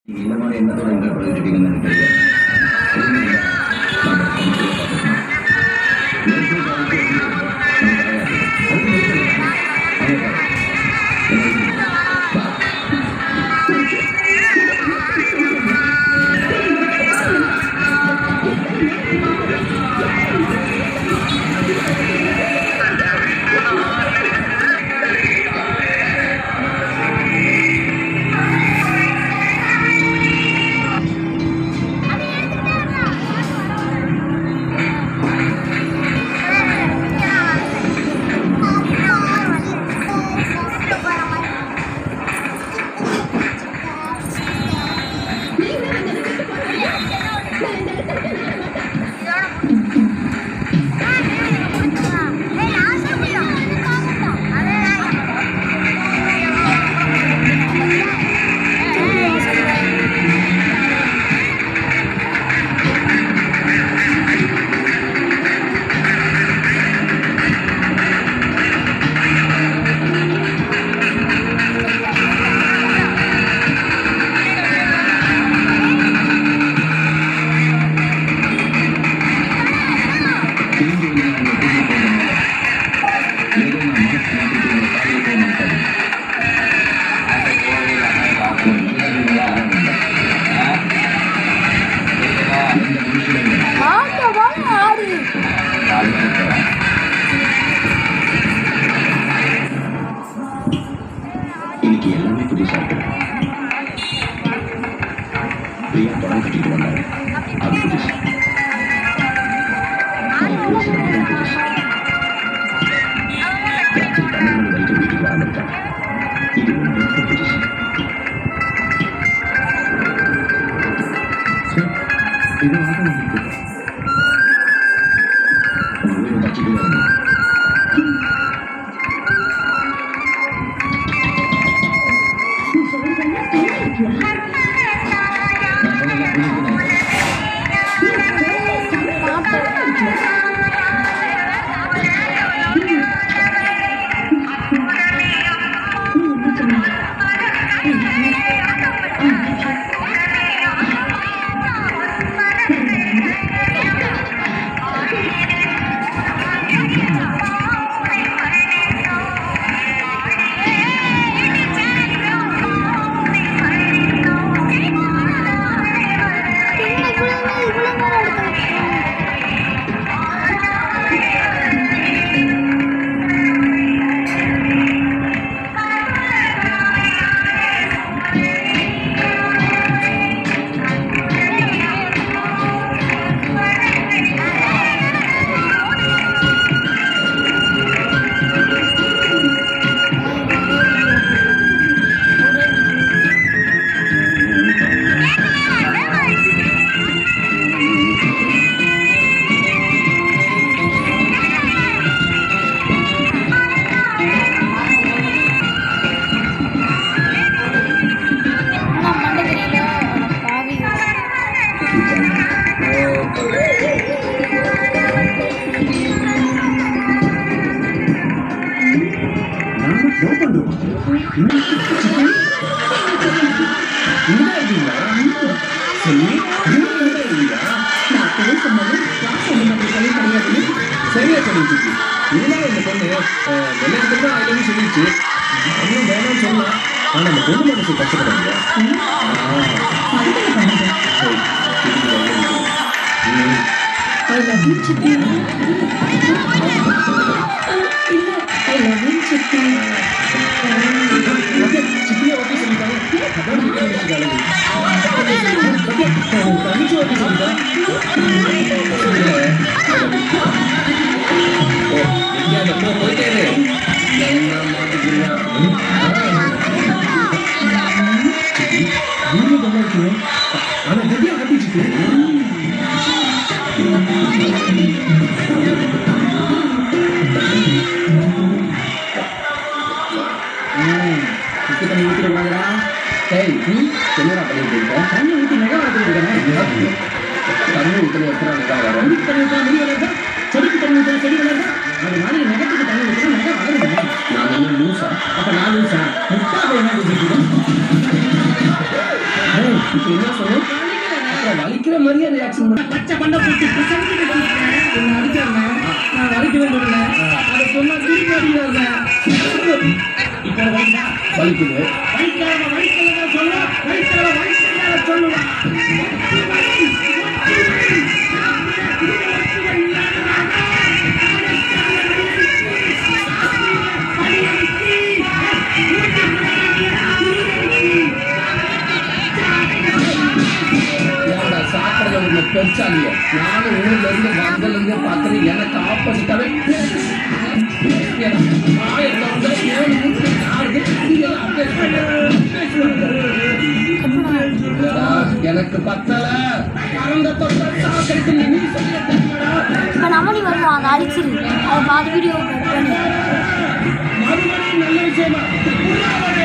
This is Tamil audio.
இந்த மாதிரி என்னத்தோட என்ஜாய் பண்ணிட்டு இருக்கீங்கன்னு எனக்கு தெரியல ஒண்ணும் இல்ல. நாம சமைச்சு பார்த்துக்கலாம். நேற்று காலைக்கு வந்து நம்ம தயாராக இருக்கோம். அது மட்டும் இல்ல. அதே பாரு. என்ன சொல்றீங்க? வா. திரும்பி வந்து உங்களை கூட்டிட்டு போகணும். ஏதோ நான் மனசு மாத்திட்டு உங்களை காலையில் போக மாட்டேன். ஒரு நல்ல விஷயம் தான் உண்டு. எந்த மனுஷனும் இல்லை. நாலு நாள் போறேன். இன்னைக்கு எல்லாமே புதுசா இருக்கு பிரியா படம் கட்டிட்டு வந்தாங்க அது புதுசு அவன் பேசுற விதம் புதுசு ராத்திரி பன்னெண்டு மணி வரைக்கும் வீட்டுக்கு வராம இருக்காங்க இது ரொம்ப ரொம்ப புதுசு சார், இது வந்து உங்களுக்கு உங்க உயிரை தச்சுட்டு வரணும் நான் சொன்னதெல்லாம் புரியுதுன்னு நினைக்கிறேன் சரியா சொல்லிட்டு இருக்கு இருந்தாலும் இந்த பொண்ணு அஹ், எல்லாத்துக்கும் தான் ஐலன்னு சொல்லிச்சு அவனும் வேணாம்னு சொன்னான் ஆனா அந்த பொண்ணு மனசு கஷ்டப்படாங்க I love you, Chippy. இல்ல, I love you, Chippy. சிப்பியா ஓகே சொல்லிட்டாங்க அதான் சிப்பியா வச்சுக்காங்க தனிச்சு ஓகே சொல்லிட்டா ஓ எங்கேயாவது போ போயிட்டே இரு. என்ன மாட்டிக்கிறீங்க நீங்க நல்லா இருக்கீங்க ஆனா கட்டியா கட்டிச்சுட்டு உப்பு தண்ணி ஊற்றிடுவாங்களா சரி நீ என்னடா பண்ணிட்டு இருக்க தண்ணி ஊற்றி நகை வளர்த்துட்டு இருக்கேன் தண்ணி ஊற்றின எத்தனை நகை வரும் செடிக்கு தண்ணி ஊற்றினா முடி வளர்ந்தா செடிக்கு தண்ணி ஊற்றினா செடி வளர்ந்தா அதனால நீ நகத்துக்கு தண்ணி ஊற்றினா நகை வளருங்க நான் என்ன லூசா அப்ப நான் லூசா முட்டா போய் என்ன ஊற்றிட்டு இப்போ என்ன சொன்னேன் அப்புறம் வலிக்கிற மாதிரியே ரியாக்ஷன் பண்ண பச்சை பண்ண போட்டு பிசைஞ்சு வச்சிருக்கேன். என்னை அடிச்சாங்க. நான் வலிக்கவே முடியல. அதை சொன்னா திருப்பி அடிக்கிறாங்க. இப்போ வலிக்குதா? வலிக்குது வலிக்காத, வலிக்கலன்னா சொல்லு. வலிக்காத, வலிக்கலன்னா சொல்லுவா. ஒத்தி வலி, ஒத்தி வலி. இது ஒத்தி வலி. வலி அடிச்சு. ஊட்டி ஏன்டா சாப்பிடல உன்னை பெருசாலிய நானும் ஊர்ல இருந்து வந்தல இருந்து பார்க்கறது எனக்கு ஆப்போசிட்டாவே எனக்கு பத்தல பறந்த தொட்ட சாக்கடிக்கு நீ சொல்லிய தெரியுமாடா இப்போ நம்மளி வருவோம் அதை அழிச்சிரு அதை பாதி வீடியோ கட் பண்ணி மறுபடியும் நல்ல விஷயமா